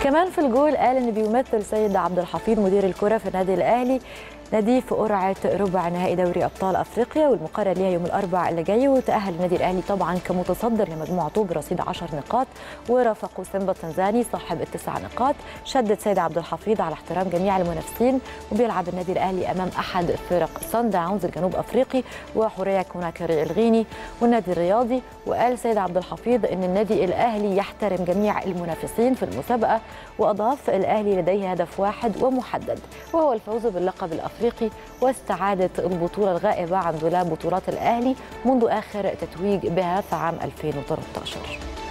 كمان في الجول قال ان بيمثل سيد عبد الحفيظ مدير الكره في النادي الاهلي نادي في قرعه ربع نهائي دوري ابطال افريقيا والمقرر ليها يوم الاربعاء اللي جاي وتاهل النادي الاهلي طبعا كمتصدر لمجموعته برصيد 10 نقاط ورافقه سيمبا التنزاني صاحب التسع نقاط شدد سيد عبد الحفيظ على احترام جميع المنافسين وبيلعب النادي الاهلي امام احد فرق سان داونز الجنوب افريقي وحوريه كوناكري الغيني والنادي الرياضي وقال سيد عبد الحفيظ ان النادي الاهلي يحترم جميع المنافسين في المسابقه واضاف الاهلي لديه هدف واحد ومحدد وهو الفوز باللقب الافريقي واستعاده البطوله الغائبه عن دولاب بطولات الاهلي منذ اخر تتويج بها في عام 2013